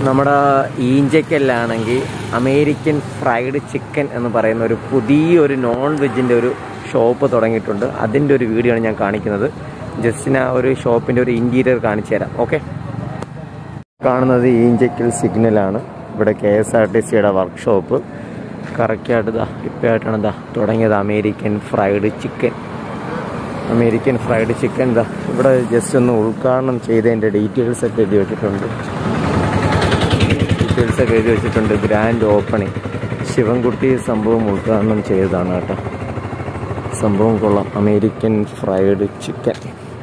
നമ്മുടെ ഈഞ്ചക്കലിലാണെങ്കിൽ American fried chicken എന്ന് പറയുന്ന ഒരു പുതിയൊരു നോൺ വെജിൻ്റെ ഒരു ഷോപ്പ് തുടങ്ങിയിട്ടുണ്ട് അതിൻ്റെ ഒരു വീഡിയോ ആണ് ഞാൻ കാണിക്കുന്നത് ജസ്റ്റിന് ആ ഒരു ഷോപ്പിൻ്റെ ഒരു ഇൻറ്റീരിയർ കാണിച്ചു തരാം ഓക്കെ കാണുന്നത് ഈഞ്ചക്കൽ സിഗ്നലാണ് ഇവിടെ കെ എസ് ആർ ടി സിയുടെ വർക്ക്ഷോപ്പ് കറക്റ്റായിട്ട് ഇതാ ഇപ്പോഴായിട്ടാണ് ഇതാ തുടങ്ങിയത് American fried chicken American fried chicken ഇതാ ഇവിടെ ജസ്റ്റ് ഒന്ന് ഉദ്ഘാടനം ചെയ്തതിൻ്റെ ഡീറ്റെയിൽസ് ഒക്കെ എഴുതി വെച്ചിട്ടുണ്ട് ഡീറ്റെയിൽസ് ഒക്കെ എഴുതി വെച്ചിട്ടുണ്ട് ഗ്രാൻഡ് ഓപ്പണിംഗ് ശിവൻകുട്ടി സംഭവം ഉദ്ഘാടനം ചെയ്തതാണ് കേട്ടോ സംഭവം കൊള്ളാം അമേരിക്കൻ ഫ്രൈഡ് ചിക്കൻ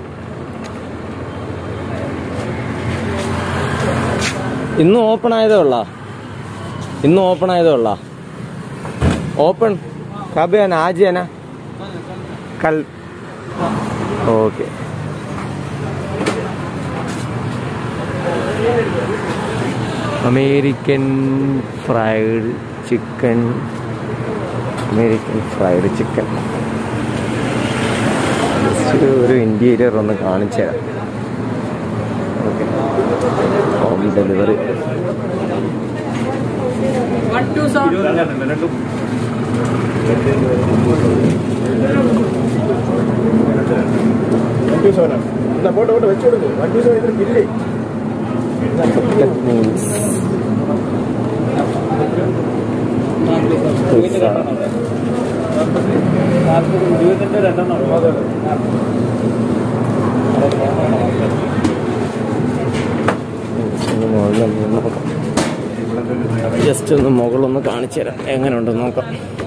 ഇന്ന് ഓപ്പൺ ആയതേ ഉള്ള ഇന്ന് ഓപ്പൺ ആയതേ ഉള്ള ഓപ്പൺ കബ് ആണ് ആജ് ആണ് കൽ okay American fried chicken American fried chicken just ഒരു ഇൻറ്റീരിയർ ഒന്ന് കാണിച്ചു തരാം ഓക്കെ ഹോം ഡെലിവറി പോട്ടെ പോട്ടെ വെച്ചു കൊടുക്കും വൺ ടു സെവൻ ഇതിന് ബില്ലേ മീൻസ് ജസ്റ്റ് ഒന്ന് മുകളൊന്ന് കാണിച്ചു തരാം എങ്ങനെയുണ്ടെന്ന് നോക്കാം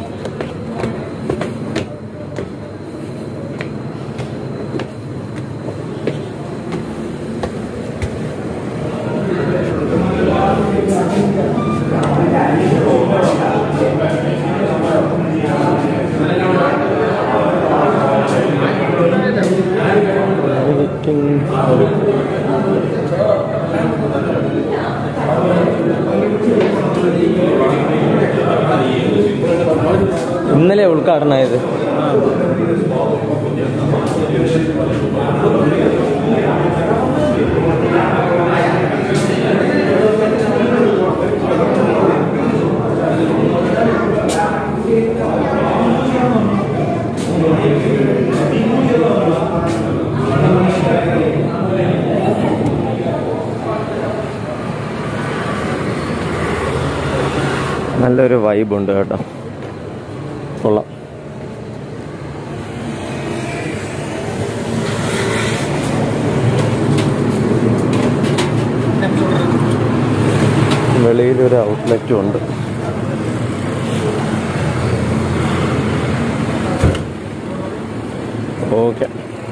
American ഇന്നലെ ഉദ്ഘാടനമായത് നല്ലൊരു വൈബുണ്ട് കേട്ടോ കൊള്ളാം വെളിയിലൊരു ഔട്ട്ലെറ്റും ഉണ്ട് ഓക്കെ